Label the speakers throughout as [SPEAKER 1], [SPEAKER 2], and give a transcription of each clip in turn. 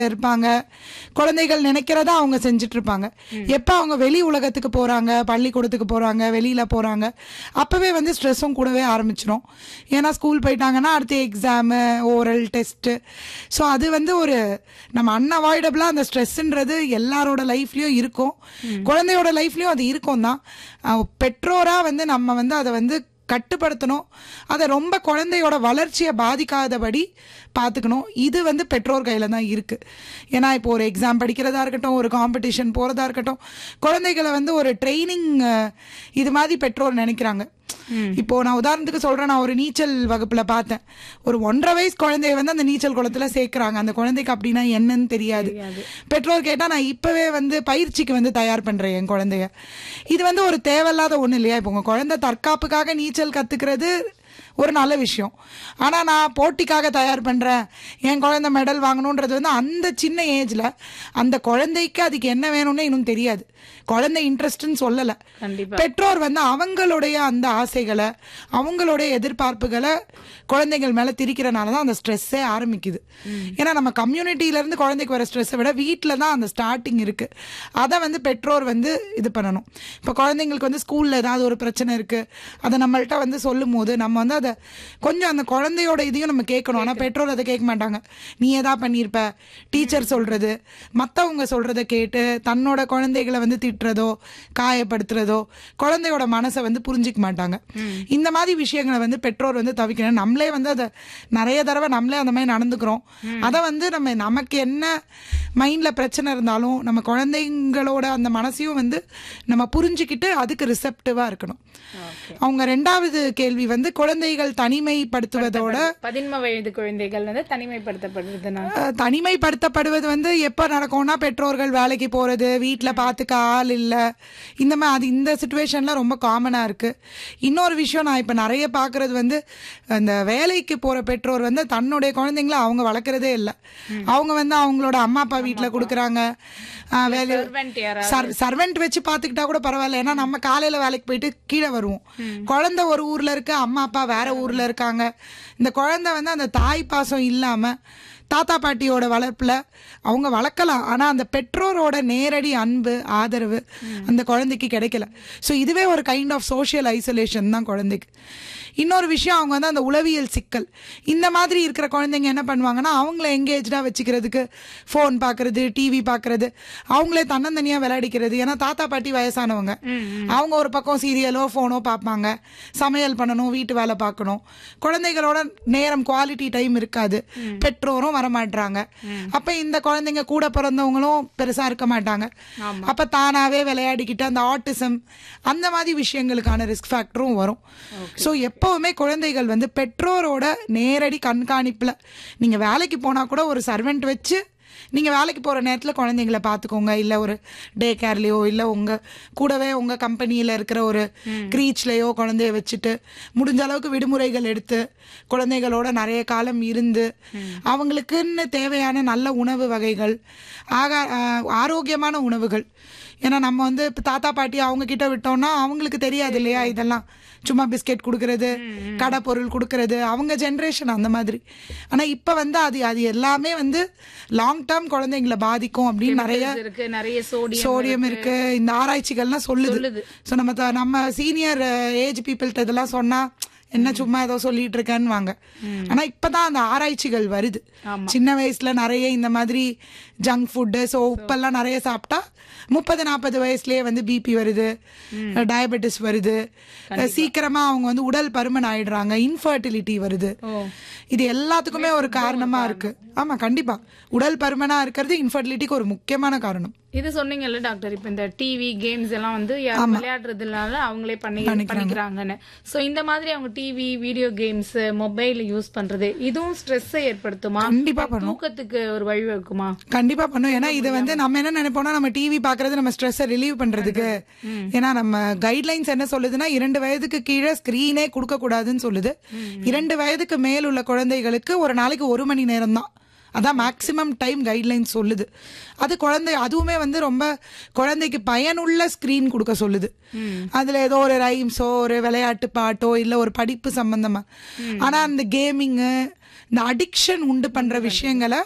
[SPEAKER 1] இருப்பாங்க குழந்தைகள் நினைக்கிறதா அவங்க செஞ்சுட்டு இருப்பாங்க எப்ப அவங்க வெளி உலகத்துக்கு போறாங்க பள்ளிக்கூடத்துக்கு போறாங்க வெளியில போறாங்க அப்பவே வந்து ஸ்ட்ரெஸ்ஸும் கூடவே ஆரம்பிச்சிடும் ஏன்னா ஸ்கூல் போயிட்டாங்கன்னா அடுத்து எக்ஸாமு ஓரல் டெஸ்ட் ஸோ அது வந்து ஒரு நம்ம அன்அவாய்டபிளா அந்த ஸ்ட்ரெஸ்ன்றது எல்லாரோட லைஃப்லயும் இருக்கும் குழந்தையோட லைஃப்லயும் அது இருக்கும் தான் அஹ் பெற்றோரா வந்து நம்ம வந்து அதை வந்து கட்டுப்படுத்தணும் அதை ரொம்ப குழந்தையோட வளர்ச்சியை பாதிக்காதபடி பார்த்துக்கணும் இது வந்து பெற்றோர் கையில் தான் இருக்கு ஏன்னா இப்போ ஒரு எக்ஸாம் படிக்கிறதா இருக்கட்டும் ஒரு காம்படிஷன் போகிறதா இருக்கட்டும் குழந்தைகளை வந்து ஒரு ட்ரைனிங் இது மாதிரி பெற்றோர் நினைக்கிறாங்க இப்போ நான் உதாரணத்துக்கு சொல்றேன் நான் ஒரு நீச்சல் வகுப்புல பார்த்தேன் ஒரு ஒன்றரை வயசு குழந்தைய வந்து அந்த நீச்சல் குளத்துல சேர்க்கறாங்க அந்த குழந்தைக்கு அப்படின்னா என்னன்னு தெரியாது பெற்றோர் கேட்டா நான் இப்பவே வந்து பயிற்சிக்கு வந்து தயார் பண்றேன் என் குழந்தைய இது வந்து ஒரு தேவையில்லாத ஒண்ணு இல்லையா இப்போ உங்க குழந்தை தற்காப்புக்காக நீச்சல் கத்துக்கிறது ஒரு நல்ல விஷயம் ஆனா நான் போட்டிக்காக தயார் பண்றேன் என் குழந்தை மெடல் வாங்கணுன்றது வந்து அந்த சின்ன ஏஜ்ல அந்த குழந்தைக்கு அதுக்கு என்ன வேணும்னு இன்னும் தெரியாது குழந்தை இன்ட்ரெஸ்ட்னு சொல்லல
[SPEAKER 2] கண்டிப்பா
[SPEAKER 1] பெற்றோர் வந்து அவங்களுடைய அந்த ஆசைகளை அவங்களுடைய எதிர்பார்ப்புகளை குழந்தைகள் மேல திரிக்கிறனால தான் அந்த ஸ்ட்ரெஸ்ஸே ஆரம்பிக்குது ஏன்னா நம்ம கம்யூனிட்டில இருந்து குழந்தைக்கு வர ஸ்ட்ரெஸ்ஸை விட வீட்டில் தான் அந்த ஸ்டார்டிங் இருக்கு அதை வந்து பெற்றோர் வந்து இது பண்ணணும் இப்போ குழந்தைங்களுக்கு வந்து ஸ்கூல்ல ஏதாவது ஒரு பிரச்சனை இருக்கு அதை நம்மள்ட்ட வந்து சொல்லும் போது நம்ம வந்து அதை கொஞ்சம் அந்த குழந்தையோட இதையும் நம்ம கேட்கணும் ஆனா பெற்றோர் அதை கேட்க மாட்டாங்க நீ ஏதா பண்ணியிருப்ப டீச்சர் சொல்றது மத்தவங்க சொல்றதை கேட்டு தன்னோட குழந்தைகளை வந்து திட்டுறதோ காயப்படுத்துறதோ குழந்தையோட மனசை வந்து புரிஞ்சிக்க மாட்டாங்க இந்த மாதிரி விஷயங்களை வந்து பெற்றோர் வந்து தவிக்கணும் நம்மளே வந்து அதை நிறைய தடவை நம்மளே அந்த மாதிரி நடந்துக்கிறோம் அதை வந்து நம்ம நமக்கு என்ன மைண்ட்ல பிரச்சனை இருந்தாலும் நம்ம குழந்தைங்களோட அந்த மனசையும் வந்து நம்ம புரிஞ்சுக்கிட்டு அதுக்கு ரிசெப்டிவா இருக்கணும் அவங்க ரெண்டாவது கேள்வி வந்து குழந்தைகள் தனிமைப்படுத்துவதோட
[SPEAKER 2] பதின்ம வயது குழந்தைகள் வந்து தனிமைப்படுத்தப்படுறதுனா
[SPEAKER 1] அஹ், தனிமைப்படுத்தப்படுவது வந்து எப்ப நடக்கும்னா பெற்றோர்கள் வேலைக்கு போறது வீட்ல பாத்துக்க ஆள் இல்ல இந்த மாதிரி அது இந்த சுச்சுவேஷன்ல ரொம்ப காமனா இருக்கு இன்னொரு விஷயம் நான் இப்ப நிறைய பாக்குறது வந்து அந்த வேலைக்கு போற பெற்றோர் வந்து தன்னுடைய குழந்தைங்கள அவங்க வளர்க்கறதே இல்ல அவங்க வந்து அவங்களோட அம்மா அப்பா வீட்ல கொடுக்குறாங்க அஹ், வேலை
[SPEAKER 2] சர்வெண்ட் யாரா
[SPEAKER 1] சர்வெண்ட் வச்சு பாத்துக்கிட்டா கூட பரவாயில்ல ஏன்னா நம்ம காலையில வேலைக்கு போயிட்டு கீழே வருவோம் குழந்தை ஒரு ஊர்ல இருக்கு அம்மா அப்பா வேற ஊர்ல இருக்காங்க இந்த குழந்தை வந்து அந்த தாய் பாசம் இல்லாம தாத்தா பாட்டியோட வளர்ப்புல அவங்க வளர்க்கலாம் ஆனா அந்த பெற்றோரோட நேரடி அன்பு ஆதரவு அந்த குழந்தைக்கு கிடைக்கல ஸோ இதுவே ஒரு கைண்ட் ஆஃப் சோஷியல் ஐசோலேஷன் தான் குழந்தைக்கு இன்னொரு விஷயம் அவங்க வந்து அந்த உளவியல் சிக்கல் இந்த மாதிரி இருக்கிற குழந்தைங்க என்ன பண்ணுவாங்கன்னா அவங்கள எங்கேஜ்டா வச்சுக்கிறதுக்கு ஃபோன் பார்க்கறது டிவி பார்க்கறது அவங்களே தன்னந்தனியா விளையாடிக்கிறது ஏன்னா தாத்தா பாட்டி வயசானவங்க அவங்க ஒரு பக்கம் சீரியலோ ஃபோனோ பார்ப்பாங்க சமையல் பண்ணணும் வீட்டு வேலை பார்க்கணும் குழந்தைகளோட நேரம் குவாலிட்டி டைம் இருக்காது பெற்றோரும் வரமாட்டாங்க அப்ப இந்த குழந்தைங்க கூட பிறந்தவங்களும் பெருசா இருக்க மாட்டாங்க அப்ப தானாவே விளையாடிக்கிட்டு அந்த ஆட்டிசம் அந்த மாதிரி விஷயங்களுக்கான ரிஸ்க் ஃபேக்டரும் வரும் ஸோ எப்பவுமே குழந்தைகள் வந்து பெற்றோரோட நேரடி கண்காணிப்புல நீங்க வேலைக்கு போனா கூட ஒரு சர்வெண்ட் வச்சு நீங்க வேலைக்கு போற நேரத்துல குழந்தைங்கள பாத்துக்கோங்க இல்ல ஒரு டே கேர்லயோ இல்ல உங்க கூடவே உங்க கம்பெனியில இருக்கிற ஒரு கிரீச்லயோ குழந்தைய வச்சுட்டு முடிஞ்ச அளவுக்கு விடுமுறைகள் எடுத்து குழந்தைகளோட நிறைய காலம் இருந்து அவங்களுக்குன்னு தேவையான நல்ல உணவு வகைகள் ஆகா ஆஹ் ஆரோக்கியமான உணவுகள் ஏன்னா நம்ம வந்து இப்ப தாத்தா பாட்டி அவங்க கிட்ட விட்டோம்னா அவங்களுக்கு தெரியாது இல்லையா இதெல்லாம் சும்மா பிஸ்கெட் கொடுக்கறது கடை பொருள் கொடுக்கறது அவங்க ஜென்ரேஷன் அந்த மாதிரி ஆனா இப்ப வந்து அது அது எல்லாமே வந்து லாங் டேர்ம் குழந்தைங்களை பாதிக்கும் அப்படின்னு நிறைய
[SPEAKER 2] இருக்கு நிறைய சோடியம்
[SPEAKER 1] சோடியம் இருக்கு இந்த ஆராய்ச்சிகள்லாம் சொல்லுது
[SPEAKER 2] சொல்லுது.
[SPEAKER 1] ஸோ நம்ம த- நம்ம சீனியர் ஏஜ் பீப்புள்கிட்ட இதெல்லாம் சொன்னா என்ன சும்மா ஏதோ சொல்லிட்டு இருக்கேன்னு வாங்க ஆனா இப்பதான் அந்த ஆராய்ச்சிகள் வருது சின்ன வயசுல நிறைய இந்த மாதிரி ஜங்க் ஃபுட்டு ஸோ உப்பெல்லாம் நிறைய சாப்பிட்டா முப்பது நாற்பது வயசுலயே வந்து பிபி வருது டயபெட்டிஸ் வருது சீக்கிரமா அவங்க வந்து உடல் பருமன் ஆயிடுறாங்க இன்ஃபர்டிலிட்டி வருது
[SPEAKER 2] ஓ
[SPEAKER 1] இது எல்லாத்துக்குமே ஒரு காரணமா இருக்கு ஆமா கண்டிப்பா உடல் பருமனா இருக்கிறது இன்ஃபர்டிலிட்டிக்கு ஒரு முக்கியமான காரணம்
[SPEAKER 2] இது சொன்னீங்கல்ல டாக்டர் இப்ப இந்த டிவி கேம்ஸ் எல்லாம் வந்து யாரும் விளையாடுறதுனால அவங்களே பண்ணி பண்ணிக்கிறாங்கன்னு சோ இந்த மாதிரி அவங்க TV video games mobile use பண்றது இதுவும் ஸ்ட்ரெஸ் ஏற்படுத்துமா
[SPEAKER 1] கண்டிப்பா பண்ணும்
[SPEAKER 2] தூக்கத்துக்கு ஒரு வழிவகுக்குமா
[SPEAKER 1] கண்டிப்பா பண்ணும் ஏன்னா இது வந்து நம்ம என்ன நினைப்போம்னா நம்ம டிவி பாக்குறது நம்ம ஸ்ட்ரெஸ்ஸை ரிலீவ் பண்றதுக்கு ஏன்னா நம்ம கைட்லைன்ஸ் என்ன சொல்லுதுன்னா இரண்டு வயதுக்கு கீழே ஸ்கிரீனே கொடுக்க கூடாதுன்னு சொல்லுது இரண்டு வயதுக்கு மேல் உள்ள குழந்தைகளுக்கு ஒரு நாளைக்கு ஒரு மணி நேரம் தான் அதான் மேக்ஸிமம் டைம் கைட்லைன்ஸ் சொல்லுது அது குழந்தை அதுவுமே வந்து ரொம்ப குழந்தைக்கு பயனுள்ள ஸ்கிரீன் கொடுக்க சொல்லுது அதுல ஏதோ ஒரு ரைம்ஸோ ஒரு விளையாட்டு பாட்டோ இல்ல ஒரு படிப்பு சம்பந்தமா ஆனா அந்த கேமிங்கு இந்த அடிக்ஷன் உண்டு பண்ற விஷயங்களை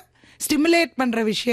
[SPEAKER 1] ஸ்டிமுலேட் பண்ற விஷயம்